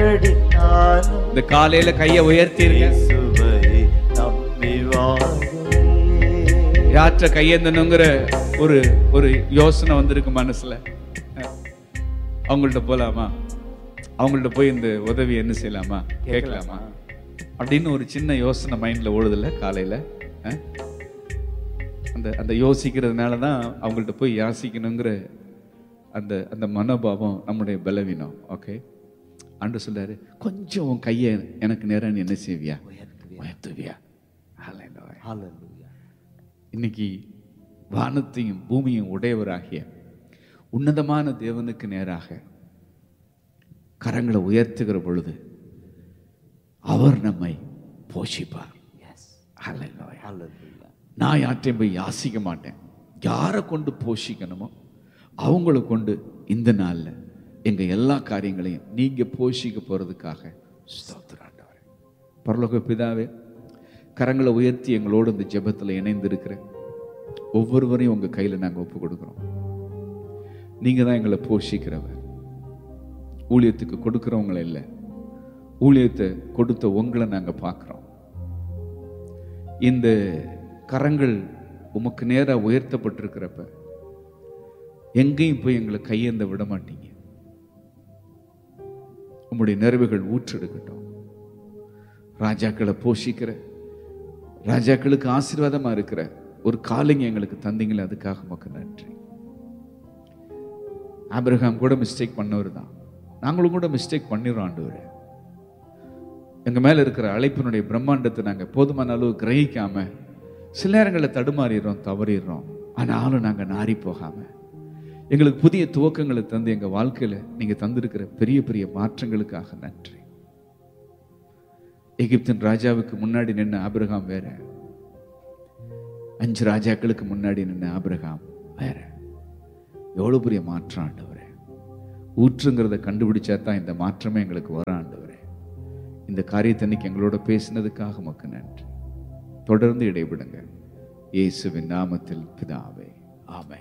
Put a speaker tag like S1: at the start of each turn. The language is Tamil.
S1: மழடினாலும்
S2: இந்த காலையில கையை உயர்த்திருங்க
S1: இயேசுவை நம்பி வாழ்வே
S2: யாற்ற கையேந்தணுங்கிற ஒரு ஒரு யோசனை வந்திருக்கு மனசுல அஹ். அவங்கள்ட்ட போலாமா அவங்கள்ட்ட போய் இந்த உதவி என்ன செய்யலாமா கேட்கலாமா அப்படின்னு ஒரு சின்ன யோசனை மைண்ட்ல ஓடுதில்ல காலையில அஹ்? அந்த அந்த யோசிக்கிறதுனால தான் அவங்கள்ட்ட போய் யாசிக்கணுங்கிற அந்த அந்த மனோபாவம் நம்முடைய பலவீனம் ஓகே ஆண்டு சொல்றாரு கொஞ்சம் உன் கையை எனக்கு நேரா நீ என்ன செய்வியா உயர்த்துவியா Hallelujah.
S1: ஹalleluya
S2: இன்னைக்கு வானத்தையும் பூமியும் உடையவராகிய உன்னதமான தேவனுக்கு நேராக கரங்களை உயர்த்துகிற பொழுது அவர் நம்மை போஷிப்பார்
S1: எஸ்
S2: Hallelujah.
S1: ஹalleluya
S2: நான் யார்ட்டையும் போய் யாசிக்க மாட்டேன் யாரை கொண்டு போஷிக்கணுமோ அவங்கள கொண்டு இந்த நாள்ல எங்க எல்லா காரியங்களையும் நீங்க போஷிக்க போறதுக்காக ஸ்தோத்திரம் ஆண்டவரே. பரலோக பிதாவே கரங்களை உயர்த்தி எங்களோடு இந்த ஜெபத்துல இணைந்து இருக்கிற ஒவ்வொருவரையும் உங்க கையில நாங்க ஒப்பு கொடுக்குறோம் நீங்க தான் எங்களை போஷிக்கிறவர் ஊழியத்துக்கு கொடுக்கிறவங்கள இல்லை ஊழியத்தை கொடுத்த உங்களை நாங்க பார்க்கிறோம் இந்த கரங்கள் உமக்கு நேரா உயர்த்தப்பட்டிருக்கிறப்ப எங்கேயும் போய் எங்களை கையேந்த விட மாட்டீங்க உம்முடைய நிறைவுகள் ஊற்றெடுக்கட்டும் ராஜாக்களை போஷிக்கிற ராஜாக்களுக்கு ஆசீர்வாதமா இருக்கிற ஒரு காலிங்க எங்களுக்கு தந்தீங்களே அதுக்காக உமக்கு நன்றி ஆபிரகாம் கூட மிஸ்டேக் பண்ணவர் தான் நாங்களும் கூட மிஸ்டேக் பண்ணிடுறோம் ஆண்டவரே எங்க மேல இருக்கிற அழைப்பினுடைய பிரம்மாண்டத்தை நாங்க போதுமான அளவு கிரகிக்காம சில நேரங்களில் தடுமாறிடுறோம் தவறிடுறோம் ஆனாலும் நாங்க நாறி போகாம எங்களுக்கு புதிய துவக்கங்களை தந்து எங்க வாழ்க்கையில நீங்க தந்திருக்கிற பெரிய பெரிய மாற்றங்களுக்காக நன்றி எகிப்தின் ராஜாவுக்கு முன்னாடி நின்ன ஆபிரகாம் வேற அஞ்சு ராஜாக்களுக்கு முன்னாடி நின்ன ஆபிரகாம் வேற எவ்வளவு பெரிய மாற்றம் ஆண்டவரே ஊற்றுங்கிறத கண்டுபிடிச்சா தான் இந்த மாற்றமே எங்களுக்கு வரும் ஆண்டவரே இந்த காரியத்தை இன்னைக்கு எங்களோட பேசினதுக்காக உமக்கு நன்றி தொடர்ந்து இடைவிடுங்க இயேசுவின் நாமத்தில் பிதாவே ஆமென்